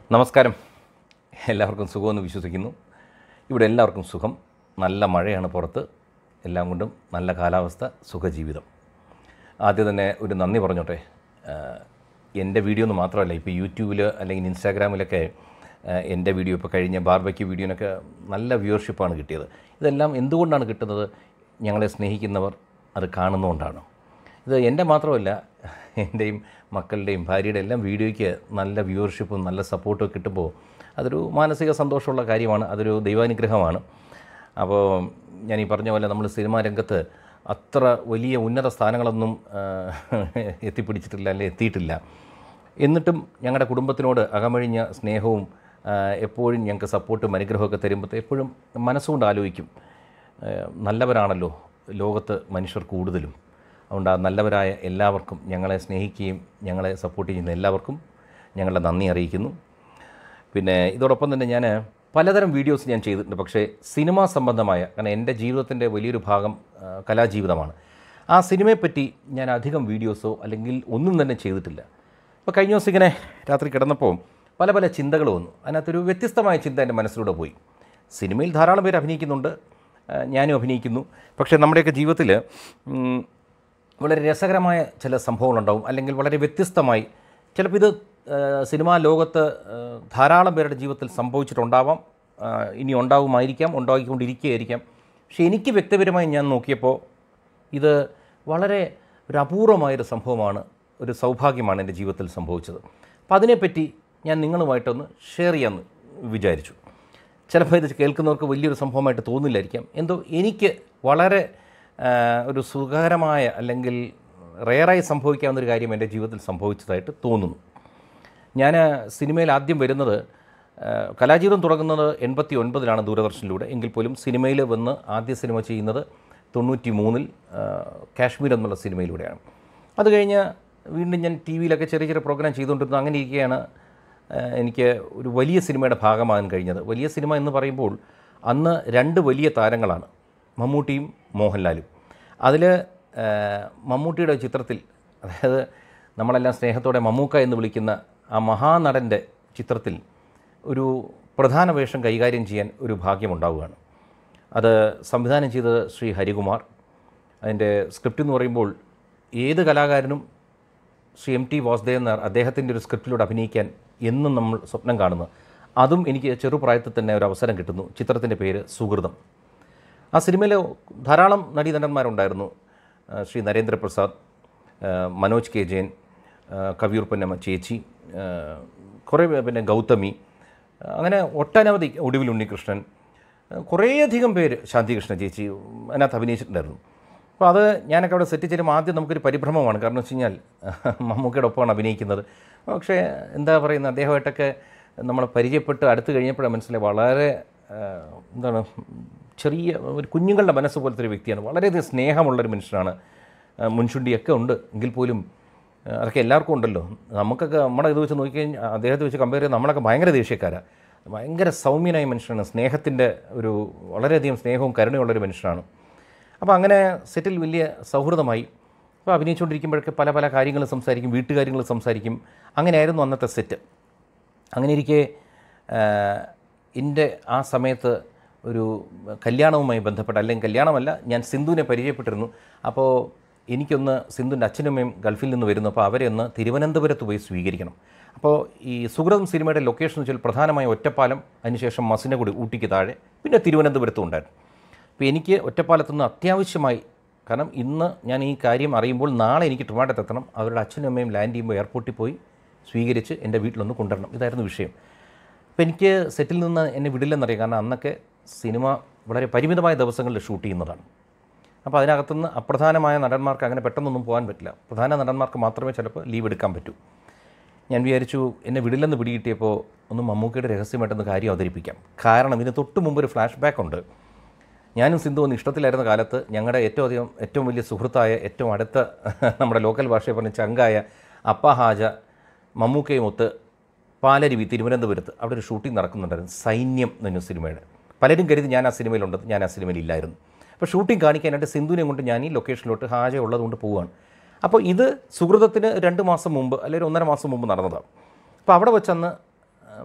നമസ്കാരം എല്ലാവർക്കും സുഖമെന്ന് വിശ്വസിക്കുന്നു ഇവിടെ എല്ലാവർക്കും സുഖം നല്ല മഴയാണ് പുറത്ത് എല്ലാം കൊണ്ടും നല്ല കാലാവസ്ഥ സുഖജീവിതം ആദ്യം തന്നെ ഒരു നന്ദി പറഞ്ഞോട്ടെ ആഹ് എൻ്റെ വീഡിയോ എന്ന് മാത്രമല്ല ഇപ്പോൾ യൂട്യൂബിൽ അല്ലെങ്കിൽ ഇൻസ്റ്റാഗ്രാമിലൊക്കെ ആഹ് എൻ്റെ വീഡിയോ ഇപ്പോൾ കഴിഞ്ഞ ബാർബയ്ക്ക് വീഡിയോനൊക്കെ നല്ല വ്യൂവർഷിപ്പാണ് കിട്ടിയത് ഇതെല്ലാം എന്തുകൊണ്ടാണ് കിട്ടുന്നത് ഞങ്ങളെ സ്നേഹിക്കുന്നവർ അത് കാണുന്നതുകൊണ്ടാണ് ഇത് എൻ്റെ മാത്രമല്ല എൻ്റെയും മക്കളുടെയും ഭാര്യയുടെ എല്ലാം വീഡിയോയ്ക്ക് നല്ല വ്യൂവർഷിപ്പും നല്ല സപ്പോർട്ടും കിട്ടുമ്പോൾ അതൊരു മാനസിക സന്തോഷമുള്ള കാര്യമാണ് അതൊരു ദൈവാനുഗ്രഹമാണ് അപ്പോൾ ഞാൻ ഈ പറഞ്ഞ പോലെ നമ്മൾ സിനിമാ രംഗത്ത് അത്ര വലിയ ഉന്നത സ്ഥാനങ്ങളൊന്നും ആ, എത്തിപ്പിടിച്ചിട്ടില്ല അല്ലെ എത്തിയിട്ടില്ല എന്നിട്ടും ഞങ്ങളുടെ കുടുംബത്തിനോട് അകമഴിഞ്ഞ സ്നേഹവും ആ, എപ്പോഴും ഞങ്ങൾക്ക് സപ്പോർട്ടും അനുഗ്രഹമൊക്കെ തരുമ്പോൾ എപ്പോഴും മനസ്സുകൊണ്ട് ആലോചിക്കും ആ, നല്ലവരാണല്ലോ ലോകത്ത് മനുഷ്യർ കൂടുതലും അതുകൊണ്ട് ആ നല്ലവരായ എല്ലാവർക്കും ഞങ്ങളെ സ്നേഹിക്കുകയും ഞങ്ങളെ സപ്പോർട്ട് ചെയ്യുന്ന എല്ലാവർക്കും ഞങ്ങളുടെ നന്ദി അറിയിക്കുന്നു പിന്നെ ഇതോടൊപ്പം തന്നെ ഞാൻ പലതരം വീഡിയോസ് ഞാൻ ചെയ്തിട്ടുണ്ട് പക്ഷേ സിനിമാ സംബന്ധമായ കാരണം എൻ്റെ ജീവിതത്തിൻ്റെ വലിയൊരു ഭാഗം ആ, കലാജീവിതമാണ് ആ സിനിമയെപ്പറ്റി ഞാൻ അധികം വീഡിയോസോ അല്ലെങ്കിൽ ഒന്നും തന്നെ ചെയ്തിട്ടില്ല അപ്പോൾ കഴിഞ്ഞ ദിവസം ഇങ്ങനെ രാത്രി കിടന്നപ്പോൾ പല പല ചിന്തകൾ വന്നു അതിനകത്തൊരു വ്യത്യസ്തമായ ചിന്ത എൻ്റെ മനസ്സിലൂടെ പോയി സിനിമയിൽ ധാരാളം പേര് അഭിനയിക്കുന്നുണ്ട് ആ, ഞാനും അഭിനയിക്കുന്നു പക്ഷേ നമ്മുടെയൊക്കെ ജീവിതത്തിൽ ഉം, വളരെ രസകരമായ ചില സംഭവങ്ങളുണ്ടാവും അല്ലെങ്കിൽ വളരെ വ്യത്യസ്തമായി ചിലപ്പോൾ ഇത് ആ, സിനിമാ ലോകത്ത് ആ, ധാരാളം പേരുടെ ജീവിതത്തിൽ സംഭവിച്ചിട്ടുണ്ടാവാം ആ, ഇനി ഉണ്ടാവുമായിരിക്കാം ഉണ്ടാക്കിക്കൊണ്ടിരിക്കുകയായിരിക്കാം പക്ഷേ എനിക്ക് വ്യക്തിപരമായി ഞാൻ നോക്കിയപ്പോൾ ഇത് വളരെ ഒരു അപൂർവമായൊരു സംഭവമാണ് ഒരു സൗഭാഗ്യമാണ് എൻ്റെ ജീവിതത്തിൽ സംഭവിച്ചത് അപ്പോൾ അതിനെപ്പറ്റി ഞാൻ നിങ്ങളുമായിട്ടൊന്ന് ഷെയർ ചെയ്യാമെന്ന് വിചാരിച്ചു ചിലപ്പോൾ ഇത് കേൾക്കുന്നവർക്ക് വലിയൊരു സംഭവമായിട്ട് തോന്നില്ലായിരിക്കാം എന്തോ എനിക്ക് വളരെ ആ, ഒരു സുഖകരമായ അല്ലെങ്കിൽ റെയറായി സംഭവിക്കാവുന്ന ഒരു കാര്യം എൻ്റെ ജീവിതത്തിൽ സംഭവിച്ചതായിട്ട് തോന്നുന്നു ഞാൻ സിനിമയിൽ ആദ്യം വരുന്നത് ആ, കലാജീവിതം തുടങ്ങുന്നത് എൺപത്തി ഒൻപതിലാണ് ദൂരദർശനിലൂടെ എങ്കിൽ പോലും സിനിമയിൽ വന്ന് ആദ്യ സിനിമ ചെയ്യുന്നത് തൊണ്ണൂറ്റി മൂന്നിൽ കാശ്മീർ എന്നുള്ള സിനിമയിലൂടെയാണ് അത് കഴിഞ്ഞ് വീണ്ടും ഞാൻ ടി വിയിലൊക്കെ ചെറിയ ചെറിയ പ്രോഗ്രാം ചെയ്തുകൊണ്ടിരുന്നു അങ്ങനെ ഇരിക്കുകയാണ് ആ, എനിക്ക് ഒരു വലിയ സിനിമയുടെ ഭാഗമാകാൻ കഴിഞ്ഞത് വലിയ സിനിമ എന്ന് പറയുമ്പോൾ അന്ന് രണ്ട് വലിയ താരങ്ങളാണ് മമ്മൂട്ടിയും മോഹൻലാലും അതിൽ മമ്മൂട്ടിയുടെ ചിത്രത്തിൽ അതായത് നമ്മളെല്ലാം സ്നേഹത്തോടെ മമ്മൂക്ക എന്ന് വിളിക്കുന്ന ആ മഹാനടൻ്റെ ചിത്രത്തിൽ ഒരു പ്രധാന വേഷം കൈകാര്യം ചെയ്യാൻ ഒരു ഭാഗ്യമുണ്ടാവുകയാണ് അത് സംവിധാനം ചെയ്തത് ശ്രീ ഹരികുമാർ അതിൻ്റെ സ്ക്രിപ്റ്റ് എന്ന് പറയുമ്പോൾ ഏത് കലാകാരനും ശ്രീ എം ടി വാസുദേവൻ നായർ അദ്ദേഹത്തിൻ്റെ ഒരു സ്ക്രിപ്റ്റിലൂടെ അഭിനയിക്കാൻ എന്നും നമ്മൾ സ്വപ്നം കാണുന്നു അതും എനിക്ക് ചെറുപ്രായത്തിൽ തന്നെ ഒരു അവസരം കിട്ടുന്നു ചിത്രത്തിൻ്റെ പേര് സുഹൃതം ആ സിനിമയിൽ ധാരാളം നടീനടന്മാരുണ്ടായിരുന്നു ആ, ശ്രീ നരേന്ദ്രപ്രസാദ് ആ, മനോജ് കെ ജയൻ ആ, കവിയൂർ പൊന്നമ്മ ചേച്ചി ആ, കുറേ പേ- പിന്നെ ഗൗതമി ആ, അങ്ങനെ ഒട്ടനവധി ഒടുവിൽ ഉണ്ണികൃഷ്ണൻ ആ, കുറേയധികം പേര് ശാന്തികൃഷ്ണ ചേച്ചി അതിനകത്ത് അഭിനയിച്ചിട്ടുണ്ടായിരുന്നു അപ്പോൾ അത് ഞാനൊക്കെ അവിടെ സെറ്റ് ചെയ്യുമ്പോൾ ആദ്യം നമുക്കൊരു പരിഭ്രമമാണ് കാരണം വെച്ച് കഴിഞ്ഞാൽ മമ്മൂക്കയുടെ ഒപ്പമാണ് അഭിനയിക്കുന്നത് പക്ഷേ എന്താ പറയുന്നത് അദ്ദേഹമായിട്ടൊക്കെ നമ്മൾ പരിചയപ്പെട്ട് അടുത്ത് കഴിഞ്ഞപ്പോഴാണ് മനസ്സിലായി വളരെ ആ, എന്താണ് ചെറിയ ഒരു കുഞ്ഞുങ്ങളുടെ മനസ്സ് പോലത്തെ ഒരു വ്യക്തിയാണ് വളരെയധികം സ്നേഹമുള്ളൊരു മനുഷ്യനാണ് ആ, മുൻചുണ്ടിയൊക്കെ ഉണ്ട് എങ്കിൽ പോലും ആ, അതൊക്കെ എല്ലാവർക്കും ഉണ്ടല്ലോ നമുക്കൊക്കെ നമ്മുടെ ഇത് വെച്ച് നോക്കിക്കഴിഞ്ഞാൽ അദ്ദേഹത്തെ വെച്ച് കമ്പയർ ചെയ്ത് നമ്മളൊക്കെ ഭയങ്കര ദേഷ്യക്കാരാണ് ഭയങ്കര സൗമ്യനായ മനുഷ്യനാണ് സ്നേഹത്തിൻ്റെ ഒരു വളരെയധികം സ്നേഹവും കരുണയുള്ളൊരു മനുഷ്യനാണ് അപ്പോൾ അങ്ങനെ സെറ്റിൽ വലിയ സൗഹൃദമായി അപ്പോൾ അഭിനയിച്ചുകൊണ്ടിരിക്കുമ്പോഴൊക്കെ പല പല കാര്യങ്ങൾ സംസാരിക്കും വീട്ടുകാര്യങ്ങൾ സംസാരിക്കും അങ്ങനെയായിരുന്നു അന്നത്തെ സെറ്റ് അങ്ങനെ ഇരിക്കെ എൻ്റെ ആ സമയത്ത് ഒരു കല്യാണവുമായി ബന്ധപ്പെട്ട അല്ലെങ്കിൽ കല്യാണമല്ല ഞാൻ സിന്ധുവിനെ പരിചയപ്പെട്ടിരുന്നു അപ്പോൾ എനിക്കൊന്ന് സിന്ധുവിൻ്റെ അച്ഛനമ്മയും ഗൾഫിൽ നിന്ന് വരുന്നു അപ്പോൾ അവരെ ഒന്ന് തിരുവനന്തപുരത്ത് പോയി സ്വീകരിക്കണം അപ്പോൾ ഈ സുഹൃതം സിനിമയുടെ ലൊക്കേഷൻ എന്ന് വെച്ചാൽ പ്രധാനമായ ഒറ്റപ്പാലം അതിനുശേഷം മസിനഗുഡി ഊട്ടിക്ക് താഴെ പിന്നെ തിരുവനന്തപുരത്തും ഉണ്ടായിരുന്നു അപ്പോൾ എനിക്ക് ഒറ്റപ്പാലത്തുനിന്ന് അത്യാവശ്യമായി കാരണം ഇന്ന് ഞാൻ ഈ കാര്യം അറിയുമ്പോൾ നാളെ എനിക്ക് ട്രിവാൻഡത്ത് എത്തണം അവരുടെ അച്ഛനും അമ്മയും ലാൻഡ് ചെയ്യുമ്പോൾ എയർപോർട്ടിൽ പോയി സ്വീകരിച്ച് എൻ്റെ വീട്ടിലൊന്ന് കൊണ്ടുവരണം ഇതായിരുന്നു വിഷയം അപ്പോൾ എനിക്ക് സെറ്റിൽ നിന്ന് എന്നെ വിടില്ലെന്നറിയാം കാരണം അന്നൊക്കെ സിനിമ വളരെ പരിമിതമായ ദിവസങ്ങളിൽ ഷൂട്ട് ചെയ്യുന്നതാണ് അപ്പോൾ അതിനകത്തുനിന്ന് അപ്രധാനമായ നടന്മാർക്ക് അങ്ങനെ പെട്ടെന്നൊന്നും പോകാൻ പറ്റില്ല പ്രധാന നടന്മാർക്ക് മാത്രമേ ചിലപ്പോൾ ലീവ് എടുക്കാൻ പറ്റൂ ഞാൻ വിചാരിച്ചു എന്നെ വിടില്ലെന്ന് പിടികിട്ടിയപ്പോൾ ഒന്ന് മമ്മൂക്കയുടെ രഹസ്യമായിട്ടൊന്ന് കാര്യം അവതരിപ്പിക്കാം കാരണം ഇതിന് തൊട്ട് മുമ്പ് ഒരു ഫ്ലാഷ് ബാക്ക് ഉണ്ട് ഞാനും സിന്ധു ഒന്ന് ഇഷ്ടത്തിലായിരുന്ന കാലത്ത് ഞങ്ങളുടെ ഏറ്റവും അധികം ഏറ്റവും വലിയ സുഹൃത്തായ ഏറ്റവും അടുത്ത നമ്മുടെ ലോക്കൽ ഭാഷയിൽ പറഞ്ഞ ചങ്കായ അപ്പ ഹാജ മമ്മൂക്കയും ഒത്ത് പാലരുവി തിരുവനന്തപുരത്ത് അവിടെ ഒരു ഷൂട്ടിംഗ് നടക്കുന്നുണ്ടായിരുന്നു സൈന്യം എന്ന സിനിമയുടെ പലരും കരുതി ഞാൻ ആ സിനിമയിലുണ്ട് ഞാൻ ആ സിനിമയിൽ ഇല്ലായിരുന്നു അപ്പോൾ ഷൂട്ടിംഗ് കാണിക്കാനായിട്ട് സിന്ധുവിനെ കൊണ്ട് ഞാൻ ഈ ലൊക്കേഷനിലോട്ട് ഹാജ ഉള്ളതുകൊണ്ട് പോവുകയാണ് അപ്പോൾ ഇത് സുഹൃതത്തിന് രണ്ട് മാസം മുമ്പ് അല്ലെങ്കിൽ ഒന്നര മാസം മുമ്പ് നടന്നതാണ് അപ്പോൾ അവിടെ വെച്ചന്ന്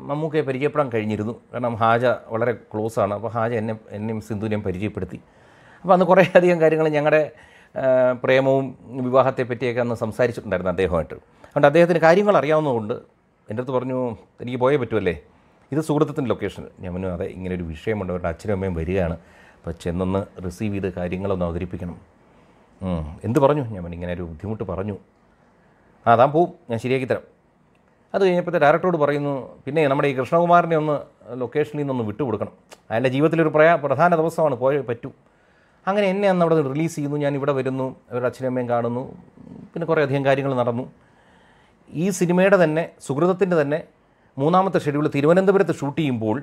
മമ്മൂക്കയെ പരിചയപ്പെടാൻ കഴിഞ്ഞിരുന്നു കാരണം ഹാജ വളരെ ക്ലോസ് ആണ് അപ്പോൾ ഹാജ എന്നെ എന്നെയും സിന്ധുവിനെയും പരിചയപ്പെടുത്തി അപ്പോൾ അന്ന് കുറേ അധികം കാര്യങ്ങൾ ഞങ്ങളുടെ ആ, പ്രേമവും വിവാഹത്തെ പറ്റിയൊക്കെ അന്ന് സംസാരിച്ചിട്ടുണ്ടായിരുന്നു അദ്ദേഹമായിട്ട് അതുകൊണ്ട് അദ്ദേഹത്തിന് കാര്യങ്ങൾ അറിയാവുന്നതുകൊണ്ട് എൻ്റെ അടുത്ത് പറഞ്ഞു എനിക്ക് പോയേ പറ്റുമല്ലേ ഇത് സുഹൃത്തത്തിൻ്റെ ലൊക്കേഷൻ ഞാൻ പറഞ്ഞു അതെ ഇങ്ങനെ ഒരു വിഷയമുണ്ട് അവരുടെ അച്ഛനും അമ്മയും വരികയാണ് അപ്പോൾ ചെന്നൊന്ന് റിസീവ് ചെയ്ത് കാര്യങ്ങളൊന്ന് അവതരിപ്പിക്കണം ഉം. എന്ത് പറഞ്ഞു ഞാൻ പറഞ്ഞു ഇങ്ങനെ ഒരു ബുദ്ധിമുട്ട് പറഞ്ഞു ആ താൻ പോവും ഞാൻ ശരിയാക്കി തരാം അത് കഴിഞ്ഞപ്പോഴത്തെ ഡയറക്ടറോട് പറയുന്നു പിന്നെ നമ്മുടെ ഈ കൃഷ്ണകുമാറിനെ ഒന്ന് ലൊക്കേഷനിൽ നിന്നൊന്ന് വിട്ടുകൊടുക്കണം അയാളുടെ ജീവിതത്തിലൊരു പ്രയാ പ്രധാന ദിവസമാണ് പോയേ പറ്റൂ അങ്ങനെ എന്നെ അന്ന് അവിടെ റിലീസ് ചെയ്യുന്നു ഞാൻ ഇവിടെ വരുന്നു അവരുടെ അച്ഛനും അമ്മയും കാണുന്നു പിന്നെ കുറേ അധികം കാര്യങ്ങൾ നടന്നു ഈ സിനിമയുടെ തന്നെ സുഹൃതത്തിൻ്റെ തന്നെ മൂന്നാമത്തെ ഷെഡ്യൂൾ തിരുവനന്തപുരത്ത് ഷൂട്ട് ചെയ്യുമ്പോൾ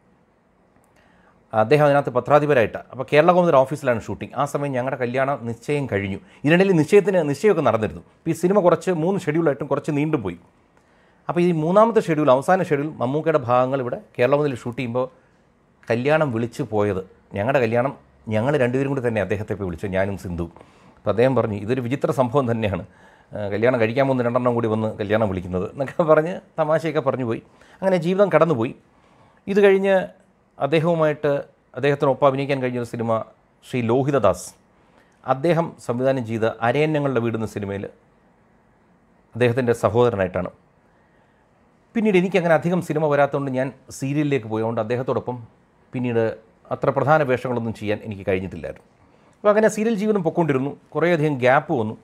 അദ്ദേഹം അതിനകത്ത് പത്രാധിപരായിട്ടാണ് അപ്പോൾ കേരള കോമുദർ ഓഫീസിലാണ് ഷൂട്ടിംഗ് ആ സമയം ഞങ്ങളുടെ കല്യാണം നിശ്ചയം കഴിഞ്ഞു ഇതിനിടയിൽ നിശ്ചയത്തിന് നിശ്ചയമൊക്കെ നടന്നിരുന്നു അപ്പോൾ ഈ സിനിമ കുറച്ച് മൂന്ന് ഷെഡ്യൂളായിട്ടും കുറച്ച് നീണ്ടുപോയി അപ്പോൾ ഈ മൂന്നാമത്തെ ഷെഡ്യൂൾ അവസാന ഷെഡ്യൂൾ മമ്മൂക്കയുടെ ഭാഗങ്ങൾ ഇവിടെ കേരള മുതൽ ഷൂട്ട് ചെയ്യുമ്പോൾ കല്യാണം വിളിച്ചു പോയത് ഞങ്ങളുടെ കല്യാണം ഞങ്ങൾ രണ്ടുപേരും കൂടി തന്നെ അദ്ദേഹത്തെ പോയി വിളിച്ചു ഞാനും സിന്ധു അപ്പോൾ അദ്ദേഹം പറഞ്ഞു ഇതൊരു വിചിത്ര സംഭവം തന്നെയാണ് ആ, കല്യാണം കഴിക്കാൻ പോകുന്ന രണ്ടെണ്ണം കൂടി വന്ന് കല്യാണം വിളിക്കുന്നത് എന്നൊക്കെ പറഞ്ഞ് തമാശയൊക്കെ പറഞ്ഞു പോയി അങ്ങനെ ജീവിതം കടന്നുപോയി ഇത് കഴിഞ്ഞ് അദ്ദേഹവുമായിട്ട് അദ്ദേഹത്തിനൊപ്പം അഭിനയിക്കാൻ കഴിഞ്ഞൊരു സിനിമ ശ്രീ ലോഹിതദാസ് അദ്ദേഹം സംവിധാനം ചെയ്ത അരയന്നങ്ങളുടെ വീടുന്ന സിനിമയിൽ അദ്ദേഹത്തിൻ്റെ സഹോദരനായിട്ടാണ് പിന്നീട് എനിക്കങ്ങനെ അധികം സിനിമ വരാത്തതുകൊണ്ട് ഞാൻ സീരിയലിലേക്ക് പോയി അതുകൊണ്ട് അദ്ദേഹത്തോടൊപ്പം പിന്നീട് അത്ര പ്രധാന വേഷങ്ങളൊന്നും ചെയ്യാൻ എനിക്ക് കഴിഞ്ഞിട്ടില്ലായിരുന്നു അപ്പോൾ അങ്ങനെ സീരിയൽ ജീവിതം പൊയ്ക്കൊണ്ടിരുന്നു കുറേയധികം ഗ്യാപ്പ് വന്നു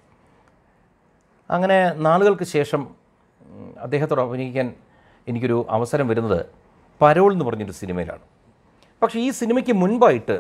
അങ്ങനെ നാളുകൾക്ക് ശേഷം ഉം, അദ്ദേഹത്തോട് അഭിനയിക്കാൻ എനിക്കൊരു അവസരം വരുന്നത് പരോൾ എന്ന് പറഞ്ഞൊരു സിനിമയിലാണ് പക്ഷേ ഈ സിനിമയ്ക്ക് മുൻപായിട്ട്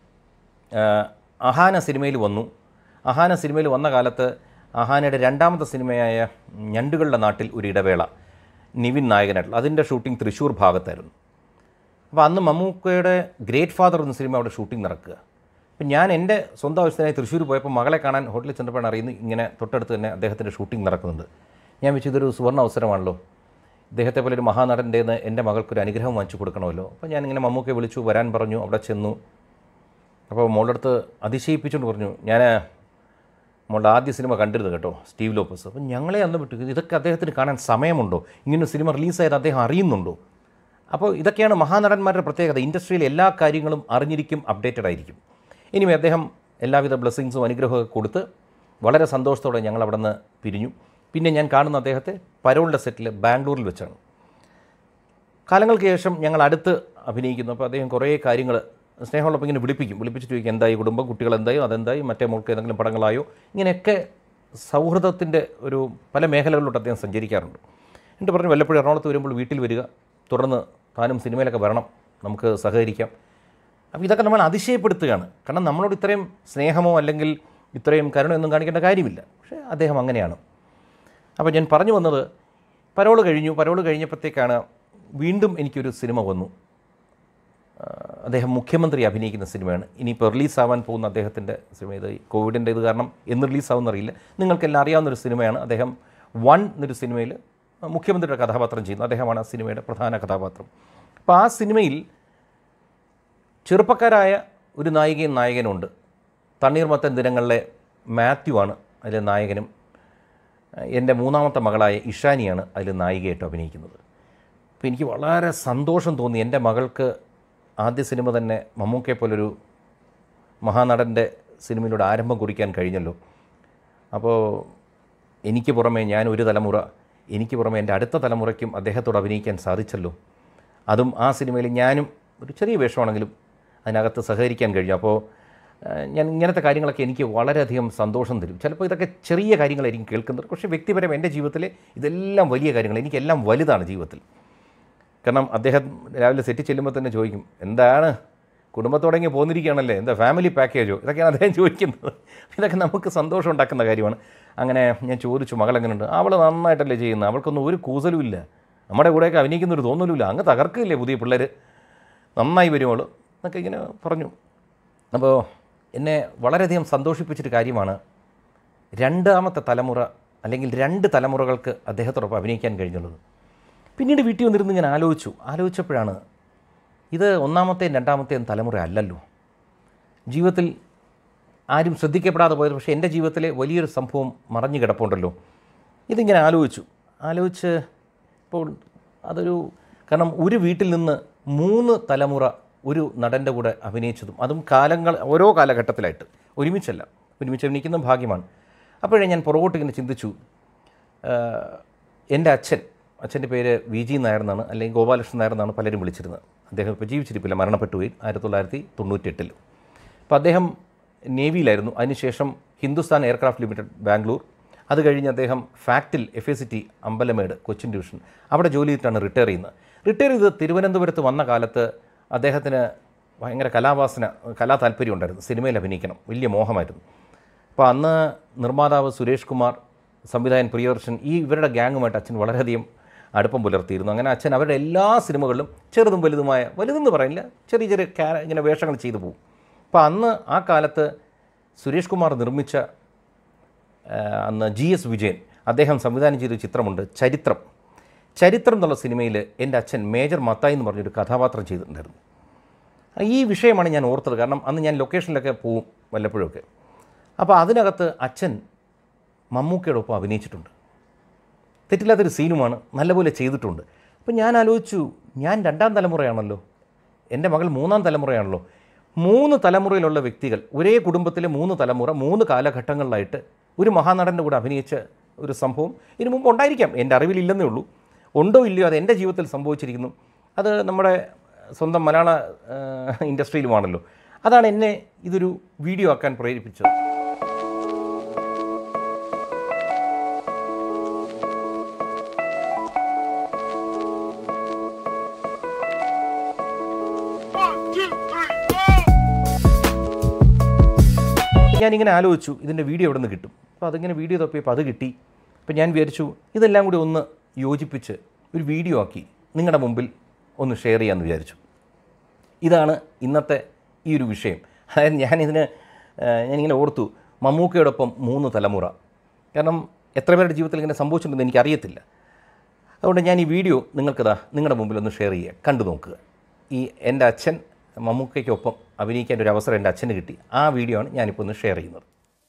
ആ, അഹാന സിനിമയിൽ വന്നു അഹാന സിനിമയിൽ വന്ന കാലത്ത് അഹാനയുടെ രണ്ടാമത്തെ സിനിമയായ ഞണ്ടുകളുടെ നാട്ടിൽ ഒരു ഇടവേള നിവിൻ നായകനായിട്ടുള്ള അതിൻ്റെ ഷൂട്ടിംഗ് തൃശ്ശൂർ ഭാഗത്തായിരുന്നു അപ്പോൾ അന്ന് മമ്മൂക്കയുടെ ഗ്രേറ്റ് ഫാദർ എന്ന സിനിമ അവിടെ ഷൂട്ടിംഗ് നടക്കുക അപ്പം ഞാൻ എൻ്റെ സ്വന്തം ആവശ്യത്തിനായി തൃശ്ശൂർ പോയപ്പോൾ മകളെ കാണാൻ ഹോട്ടലിൽ ചെന്നപ്പോഴാണ് അറിയുന്നത് ഇങ്ങനെ തൊട്ടടുത്ത് തന്നെ അദ്ദേഹത്തിൻ്റെ ഷൂട്ടിംഗ് നടക്കുന്നുണ്ട് ഞാൻ വെച്ചു ഇതൊരു സുവർണ്ണ അവസരമാണല്ലോ ഇദ്ദേഹത്തെ പോലെ ഒരു മഹാനടൻ്റെന്ന് എൻ്റെ മകൾക്കൊരു അനുഗ്രഹം വാങ്ങിച്ചു കൊടുക്കണമല്ലോ അപ്പോൾ ഞാനിങ്ങനെ മമ്മൂക്കയെ വിളിച്ചു വരാൻ പറഞ്ഞു അവിടെ ചെന്നു അപ്പോൾ മോളുടെ അടുത്ത് അതിശയിപ്പിച്ചുകൊണ്ട് പറഞ്ഞു ഞാൻ മോളുടെ ആദ്യ സിനിമ കണ്ടിരുന്നു കേട്ടോ സ്റ്റീവ് ലോപ്പസ് അപ്പം ഞങ്ങളെ അന്ന് വിട്ടു ഇതൊക്കെ അദ്ദേഹത്തിന് കാണാൻ സമയമുണ്ടോ ഇങ്ങനെ സിനിമ റിലീസായത് അദ്ദേഹം അറിയുന്നുണ്ടോ അപ്പോൾ ഇതൊക്കെയാണ് മഹാനടന്മാരുടെ പ്രത്യേകത ഇൻഡസ്ട്രിയിലെ എല്ലാ കാര്യങ്ങളും അറിഞ്ഞിരിക്കും അപ്ഡേറ്റഡ് ആയിരിക്കും ഇനിമേ അദ്ദേഹം എല്ലാവിധ ബ്ലെസ്സിങ്സും അനുഗ്രഹമൊക്കെ കൊടുത്ത് വളരെ സന്തോഷത്തോടെ ഞങ്ങൾ അവിടെ നിന്ന് പിരിഞ്ഞു പിന്നെ ഞാൻ കാണുന്ന അദ്ദേഹത്തെ പരോളിൻ്റെ സെറ്റിൽ ബാംഗ്ലൂരിൽ വെച്ചാണ് കാലങ്ങൾക്ക് ശേഷം ഞങ്ങൾ അടുത്ത് അഭിനയിക്കുന്നു അപ്പോൾ അദ്ദേഹം കുറേ കാര്യങ്ങൾ സ്നേഹമുള്ളപ്പോൾ ഇങ്ങനെ വിളിപ്പിക്കും വിളിപ്പിച്ചിട്ട് ചോദിക്കും എന്തായി കുടുംബം കുട്ടികൾ എന്തായോ അതെന്തായി മറ്റേ മോൾക്ക് ഏതെങ്കിലും പടങ്ങളായോ ഇങ്ങനെയൊക്കെ സൗഹൃദത്തിൻ്റെ ഒരു പല മേഖലകളിലോട്ട് അദ്ദേഹം സഞ്ചരിക്കാറുണ്ട് എന്നിട്ട് പറഞ്ഞു വല്ലപ്പോഴും എറണാകുളത്ത് വരുമ്പോൾ വീട്ടിൽ വരിക തുടർന്ന് താനും സിനിമയിലൊക്കെ വരണം നമുക്ക് സഹകരിക്കാം അപ്പോൾ ഇതൊക്കെ നമ്മൾ അതിശയപ്പെടുത്തുകയാണ് കാരണം നമ്മളോട് ഇത്രയും സ്നേഹമോ അല്ലെങ്കിൽ ഇത്രയും കരുണയൊന്നും കാണിക്കേണ്ട കാര്യമില്ല പക്ഷേ അദ്ദേഹം അങ്ങനെയാണ് അപ്പോൾ ഞാൻ പറഞ്ഞു വന്നത് പരോള് കഴിഞ്ഞു പരോള് കഴിഞ്ഞപ്പോഴത്തേക്കാണ് വീണ്ടും എനിക്കൊരു സിനിമ വന്നു ആ, അദ്ദേഹം മുഖ്യമന്ത്രി അഭിനയിക്കുന്ന സിനിമയാണ് ഇനിയിപ്പോൾ റിലീസാവാൻ പോകുന്ന അദ്ദേഹത്തിൻ്റെ സിനിമ ഇത് കോവിഡിൻ്റെ ഇത് കാരണം എന്ന് റിലീസാവും എന്നറിയില്ല നിങ്ങൾക്കെല്ലാം അറിയാവുന്നൊരു സിനിമയാണ് അദ്ദേഹം വൺ എന്നൊരു സിനിമയിൽ മുഖ്യമന്ത്രിയുടെ കഥാപാത്രം ചെയ്യുന്നു അദ്ദേഹമാണ് ആ സിനിമയുടെ പ്രധാന കഥാപാത്രം അപ്പോൾ ആ സിനിമയിൽ ചെറുപ്പക്കാരായ ഒരു നായികയും നായകനുണ്ട് തണ്ണീർമത്തൻ ദിനങ്ങളിലെ മാത്യു ആണ് അതിലെ നായകനും എൻ്റെ മൂന്നാമത്തെ മകളായ ഇഷാനിയാണ് അതിൽ നായികയായിട്ട് അഭിനയിക്കുന്നത് അപ്പോൾ എനിക്ക് വളരെ സന്തോഷം തോന്നി എൻ്റെ മകൾക്ക് ആദ്യ സിനിമ തന്നെ മമ്മൂക്കയെ പോലൊരു മഹാനടൻ്റെ സിനിമയിലൂടെ ആരംഭം കുറിക്കാൻ കഴിഞ്ഞല്ലോ അപ്പോൾ എനിക്ക് പുറമെ ഞാൻ ഒരു തലമുറ എനിക്ക് പുറമെ എൻ്റെ അടുത്ത തലമുറയ്ക്കും അദ്ദേഹത്തോട് അഭിനയിക്കാൻ സാധിച്ചല്ലോ അതും ആ സിനിമയിൽ ഞാനും ഒരു ചെറിയ വേഷമാണെങ്കിലും അതിനകത്ത് സഹകരിക്കാൻ കഴിഞ്ഞു അപ്പോൾ ആ, ഞാൻ ഇങ്ങനത്തെ കാര്യങ്ങളൊക്കെ എനിക്ക് വളരെയധികം സന്തോഷം തരും ചിലപ്പോൾ ഇതൊക്കെ ചെറിയ കാര്യങ്ങളായിരിക്കും കേൾക്കുന്നത് പക്ഷേ വ്യക്തിപരം എൻ്റെ ജീവിതത്തിലെ ഇതെല്ലാം വലിയ കാര്യങ്ങൾ എനിക്കെല്ലാം വലുതാണ് ജീവിതത്തിൽ കാരണം അദ്ദേഹം രാവിലെ സെറ്റ് ചെല്ലുമ്പോൾ തന്നെ ചോദിക്കും എന്താണ് കുടുംബത്തോടെങ്ങി പോന്നിരിക്കുകയാണല്ലേ എന്താ ഫാമിലി പാക്കേജോ ഇതൊക്കെയാണ് അദ്ദേഹം ചോദിക്കുന്നത് ഇതൊക്കെ നമുക്ക് സന്തോഷം ഉണ്ടാക്കുന്ന കാര്യമാണ് അങ്ങനെ ഞാൻ ചോദിച്ചു മകൾ എങ്ങനെയുണ്ട് അവൾ നന്നായിട്ടല്ലേ ചെയ്യുന്നത് അവൾക്കൊന്നും ഒരു കൂസലും ഇല്ല നമ്മുടെ കൂടെയൊക്കെ അഭിനയിക്കുന്നൊരു തോന്നലുമില്ല അങ്ങ് തകർക്കില്ലേ പുതിയ പിള്ളേർ നന്നായി വരും അവൾ എന്നൊക്കെ ഇങ്ങനെ പറഞ്ഞു അപ്പോൾ എന്നെ വളരെയധികം സന്തോഷിപ്പിച്ചൊരു കാര്യമാണ് രണ്ടാമത്തെ തലമുറ അല്ലെങ്കിൽ രണ്ട് തലമുറകൾക്ക് അദ്ദേഹത്തോടൊപ്പം അഭിനയിക്കാൻ കഴിഞ്ഞുള്ളത് പിന്നീട് വീട്ടിൽ വന്നിരുന്ന് ഞാൻ ആലോചിച്ചു ആലോചിച്ചപ്പോഴാണ് ഇത് ഒന്നാമത്തെയും രണ്ടാമത്തെയും തലമുറ അല്ലല്ലോ ജീവിതത്തിൽ ആരും ശ്രദ്ധിക്കപ്പെടാതെ പോയത് പക്ഷേ എൻ്റെ ജീവിതത്തിലെ വലിയൊരു സംഭവം മറഞ്ഞു കിടപ്പുണ്ടല്ലോ ഇതിങ്ങനെ ആലോചിച്ചു ആലോചിച്ച് ഇപ്പോൾ അതൊരു കാരണം ഒരു വീട്ടിൽ നിന്ന് മൂന്ന് തലമുറ ഒരു നടൻ്റെ കൂടെ അഭിനയിച്ചതും അതും കാലങ്ങൾ ഓരോ കാലഘട്ടത്തിലായിട്ട് ഒരുമിച്ചല്ല ഒരുമിച്ച് അഭിനയിക്കുന്ന ഭാഗ്യമാണ് അപ്പോഴേ ഞാൻ പുറകോട്ട് ഇങ്ങനെ ചിന്തിച്ചു ആഹ് എൻ്റെ അച്ഛൻ അച്ഛൻ്റെ പേര് വി ജി നായർ എന്നാണ് അല്ലെങ്കിൽ ഗോപാലകൃഷ്ണൻ നായർ എന്നാണ് പലരും വിളിച്ചിരുന്നത് അദ്ദേഹം ഇപ്പോൾ ജീവിച്ചിരിപ്പില്ല മരണപ്പെട്ടു പോയി ആയിരത്തി തൊള്ളായിരത്തി തൊണ്ണൂറ്റെട്ടിൽ അപ്പോൾ അദ്ദേഹം നേവിയിലായിരുന്നു അതിനുശേഷം ഹിന്ദുസ്ഥാൻ എയർക്രാഫ്റ്റ് ലിമിറ്റഡ് ബാംഗ്ലൂർ അത് കഴിഞ്ഞ് അദ്ദേഹം ഫാക്റ്റിൽ F A C T Ambalamedu Cochin division അവിടെ ജോലി ചെയ്തിട്ടാണ് റിട്ടയർ ചെയ്യുന്നത് റിട്ടയർ ചെയ്ത് തിരുവനന്തപുരത്ത് വന്ന കാലത്ത് അദ്ദേഹത്തിന് ഭയങ്കര കലാവാസന കലാ താല്പര്യം ഉണ്ടായിരുന്നു സിനിമയിൽ അഭിനയിക്കണം വലിയ മോഹമായിരുന്നു അപ്പോൾ അന്ന് നിർമ്മാതാവ് സുരേഷ് കുമാർ സംവിധായകൻ പ്രിയദർശൻ ഈ ഇവരുടെ ഗ്യാങ്ങുമായിട്ട് അച്ഛൻ വളരെയധികം അടുപ്പം പുലർത്തിയിരുന്നു അങ്ങനെ അച്ഛൻ അവരുടെ എല്ലാ സിനിമകളിലും ചെറുതും വലുതുമായ വലുതെന്ന് പറയില്ല ചെറിയ ചെറിയ ക്യാര ഇങ്ങനെ വേഷങ്ങൾ ചെയ്തു പോകും അപ്പോൾ അന്ന് ആ കാലത്ത് സുരേഷ് കുമാർ നിർമ്മിച്ച ആ, അന്ന് ജി എസ് വിജയൻ അദ്ദേഹം സംവിധാനം ചെയ്ത ഒരു ചിത്രമുണ്ട് ചരിത്രം ചരിത്രം എന്നുള്ള സിനിമയിൽ എൻ്റെ അച്ഛൻ മേജർ മത്തായി എന്ന് പറഞ്ഞൊരു കഥാപാത്രം ചെയ്തിട്ടുണ്ടായിരുന്നു ഈ വിഷയമാണ് ഞാൻ ഓർത്തത് കാരണം അന്ന് ഞാൻ ലൊക്കേഷനിലൊക്കെ പോവും വല്ലപ്പോഴൊക്കെ അപ്പോൾ അതിനകത്ത് അച്ഛൻ മമ്മൂക്കയുടെ ഒപ്പം അഭിനയിച്ചിട്ടുണ്ട് തെറ്റില്ലാത്തൊരു സീനുമാണ് നല്ലപോലെ ചെയ്തിട്ടുണ്ട് അപ്പോൾ ഞാൻ ആലോചിച്ചു ഞാൻ രണ്ടാം തലമുറയാണല്ലോ എൻ്റെ മകൾ മൂന്നാം തലമുറയാണല്ലോ മൂന്ന് തലമുറയിലുള്ള വ്യക്തികൾ ഒരേ കുടുംബത്തിലെ മൂന്ന് തലമുറ മൂന്ന് കാലഘട്ടങ്ങളിലായിട്ട് ഒരു മഹാനടൻ്റെ കൂടെ അഭിനയിച്ച ഒരു സംഭവം ഇതിനു മുമ്പ് ഉണ്ടായിരിക്കാം എൻ്റെ അറിവിലില്ലെന്നേ ഉള്ളൂ ഉണ്ടോ ഇല്ലയോ അത് എൻ്റെ ജീവിതത്തിൽ സംഭവിച്ചിരിക്കുന്നു അത് നമ്മുടെ സ്വന്തം മലയാള ആ, ഇൻഡസ്ട്രിയിലുമാണല്ലോ അതാണ് എന്നെ ഇതൊരു വീഡിയോ ആക്കാൻ പ്രേരിപ്പിച്ചത് One, two, three, four. ഞാനിങ്ങനെ ആലോചിച്ചു ഇതിൻ്റെ വീഡിയോ എവിടെ നിന്ന് കിട്ടും അപ്പോൾ അതിങ്ങനെ വീഡിയോ തപ്പിയപ്പോൾ അത് കിട്ടി അപ്പോൾ ഞാൻ വിചാരിച്ചു ഇതെല്ലാം കൂടി ഒന്ന് യോജിപ്പിച്ച് ഒരു വീഡിയോ ആക്കി നിങ്ങളുടെ മുമ്പിൽ ഒന്ന് ഷെയർ ചെയ്യാമെന്ന് വിചാരിച്ചു ഇതാണ് ഇന്നത്തെ ഈ ഒരു വിഷയം അതായത് ഞാനിതിന് ആ, ഞാനിങ്ങനെ ഓർത്തു മമ്മൂക്കയോടൊപ്പം മൂന്ന് തലമുറ കാരണം എത്ര പേരുടെ ജീവിതത്തിൽ ഇങ്ങനെ സംഭവിച്ചിട്ടുണ്ടെന്ന് എനിക്കറിയത്തില്ല അതുകൊണ്ട് ഞാൻ ഈ വീഡിയോ നിങ്ങൾക്കതാ നിങ്ങളുടെ മുമ്പിൽ ഒന്ന് ഷെയർ ചെയ്യുക കണ്ടു നോക്കുക ഈ എൻ്റെ അച്ഛൻ മമ്മൂക്കയ്ക്കൊപ്പം അഭിനയിക്കാൻ ഒരു അവസരം എൻ്റെ അച്ഛന് കിട്ടി ആ വീഡിയോ ആണ് ഞാനിപ്പോൾ ഒന്ന് ഷെയർ ചെയ്യുന്നത്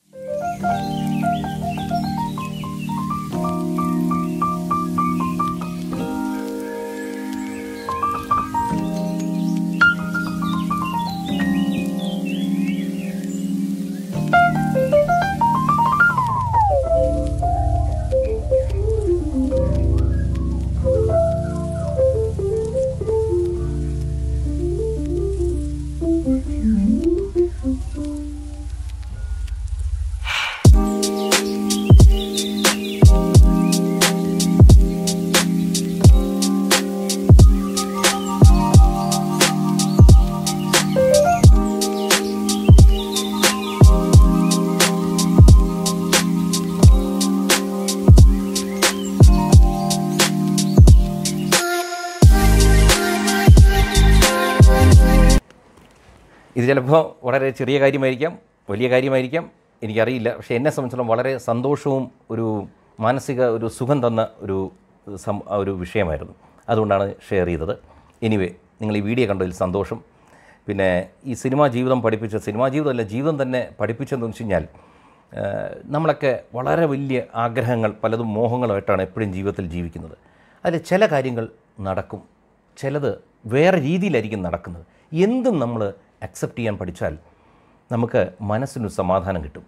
ഇത് ചിലപ്പോൾ വളരെ ചെറിയ കാര്യമായിരിക്കാം വലിയ കാര്യമായിരിക്കാം എനിക്കറിയില്ല പക്ഷേ എന്നെ സംബന്ധിച്ചിടത്തോളം വളരെ സന്തോഷവും ഒരു മാനസിക ഒരു സുഖം തന്ന ഒരു സം ഒരു വിഷയമായിരുന്നു അതുകൊണ്ടാണ് ഷെയർ ചെയ്തത് എനിവേ നിങ്ങൾ ഈ വീഡിയോ കണ്ടതിൽ സന്തോഷം പിന്നെ ഈ സിനിമാ ജീവിതം പഠിപ്പിച്ച സിനിമാ ജീവിതമല്ല ജീവിതം തന്നെ പഠിപ്പിച്ചതെന്ന് വെച്ച് കഴിഞ്ഞാൽ ആ, നമ്മളൊക്കെ വളരെ വലിയ ആഗ്രഹങ്ങൾ പലതും മോഹങ്ങളുമായിട്ടാണ് എപ്പോഴും ജീവിതത്തിൽ ജീവിക്കുന്നത് അതിൽ ചില കാര്യങ്ങൾ നടക്കും ചിലത് വേറെ രീതിയിലായിരിക്കും നടക്കുന്നത് എന്തും നമ്മൾ അക്സെപ്റ്റ് ചെയ്യാൻ പഠിച്ചാൽ നമുക്ക് മനസ്സിനൊരു സമാധാനം കിട്ടും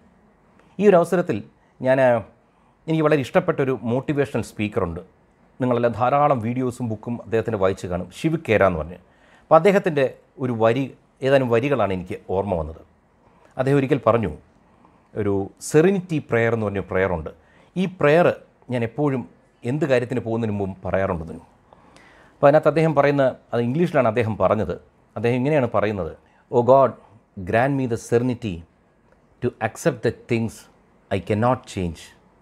ഈ ഒരു അവസരത്തിൽ ഞാൻ ആ, എനിക്ക് വളരെ ഇഷ്ടപ്പെട്ടൊരു മോട്ടിവേഷണൽ സ്പീക്കറുണ്ട് നിങ്ങളെല്ലാം ധാരാളം വീഡിയോസും ബുക്കും അദ്ദേഹത്തിൻ്റെ വായിച്ച് കാണും ശിവ് കേര എന്ന് പറഞ്ഞ് അപ്പോൾ അദ്ദേഹത്തിൻ്റെ ഒരു വരി ഏതാനും വരികളാണ് എനിക്ക് ഓർമ്മ വന്നത് അദ്ദേഹം ഒരിക്കൽ പറഞ്ഞു ഒരു സെറിനിറ്റി പ്രെയർ എന്ന് പറഞ്ഞ prayer ഉണ്ട് ഈ പ്രെയർ ഞാൻ എപ്പോഴും എന്ത് കാര്യത്തിന് പോകുന്നതിന് മുമ്പ് പറയാറുണ്ടെന്നു അപ്പോൾ അതിനകത്ത് അദ്ദേഹം പറയുന്ന അത് ഇംഗ്ലീഷിലാണ് അദ്ദേഹം പറഞ്ഞത് അദ്ദേഹം ഇങ്ങനെയാണ് പറയുന്നത് O God grant me the serenity to accept the things I cannot change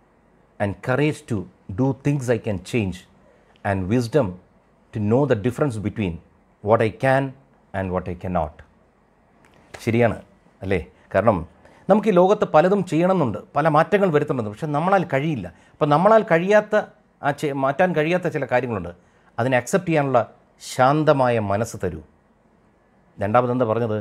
and courage to do things I can change and wisdom to know the difference between what I can and what I cannot ശരിയാണ് അല്ലേ കാരണം നമുക്ക് ഈ ലോകത്ത് പലതും ചെയ്യണമെന്നുണ്ട് പല മാറ്റങ്ങൾ വരുത്തുന്നുണ്ട് പക്ഷെ നമ്മളാൽ കഴിയില്ല അപ്പോൾ നമ്മളാൽ കഴിയാത്ത ആ ചെ- മാറ്റാൻ കഴിയാത്ത ചില കാര്യങ്ങളുണ്ട് അതിനെ അക്സെപ്റ്റ് ചെയ്യാനുള്ള ശാന്തമായ മനസ്സ് തരൂ രണ്ടാമതെന്താ പറഞ്ഞത്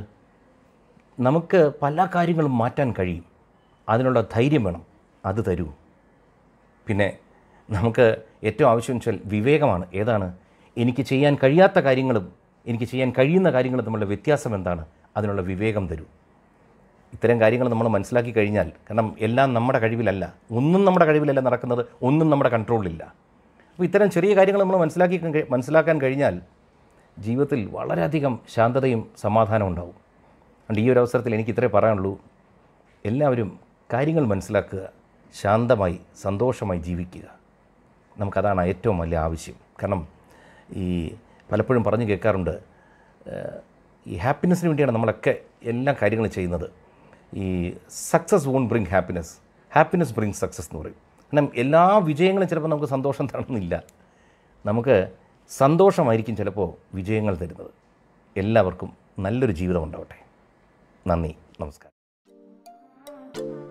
നമുക്ക് പല കാര്യങ്ങളും മാറ്റാൻ കഴിയും അതിനുള്ള ധൈര്യം വേണം അത് തരൂ പിന്നെ നമുക്ക് ഏറ്റവും ആവശ്യം വെച്ചാൽ വിവേകമാണ് ഏതാണ് എനിക്ക് ചെയ്യാൻ കഴിയാത്ത കാര്യങ്ങളും എനിക്ക് ചെയ്യാൻ കഴിയുന്ന കാര്യങ്ങളും തമ്മിലുള്ള വ്യത്യാസം എന്താണ് അതിനുള്ള വിവേകം തരൂ ഇത്തരം കാര്യങ്ങൾ നമ്മൾ മനസ്സിലാക്കി കഴിഞ്ഞാൽ കാരണം എല്ലാം നമ്മുടെ കഴിവിലല്ല ഒന്നും നമ്മുടെ കഴിവിലല്ല നടക്കുന്നത് ഒന്നും നമ്മുടെ കൺട്രോളിലില്ല അപ്പോൾ ഇത്തരം ചെറിയ കാര്യങ്ങൾ നമ്മൾ മനസ്സിലാക്കി കഴി- മനസ്സിലാക്കാൻ കഴിഞ്ഞാൽ ജീവിതത്തിൽ വളരെയധികം ശാന്തതയും സമാധാനവും ഉണ്ടാവും അതുകൊണ്ട് ഈ ഒരു അവസരത്തിൽ എനിക്ക് ഇത്രേ പറയാനുള്ളൂ എല്ലാവരും കാര്യങ്ങൾ മനസ്സിലാക്കുക ശാന്തമായി സന്തോഷമായി ജീവിക്കുക നമുക്കതാണ് ഏറ്റവും വലിയ ആവശ്യം കാരണം ഈ പലപ്പോഴും പറഞ്ഞു കേൾക്കാറുണ്ട് ഏഹ്, ഈ ഹാപ്പിനെസ്സിന് വേണ്ടിയാണ് നമ്മളൊക്കെ എല്ലാ കാര്യങ്ങളും ചെയ്യുന്നത് ഈ success won't bring happiness happiness bring success എന്ന് പറയും കാരണം എല്ലാ വിജയങ്ങളും ചിലപ്പോൾ നമുക്ക് സന്തോഷം തരണമെന്നില്ല നമുക്ക് സന്തോഷമായിരിക്കും ചിലപ്പോൾ വിജയങ്ങൾ തരുന്നത് എല്ലാവർക്കും നല്ലൊരു ജീവിതം ഉണ്ടാവട്ടെ നന്ദി നമസ്കാരം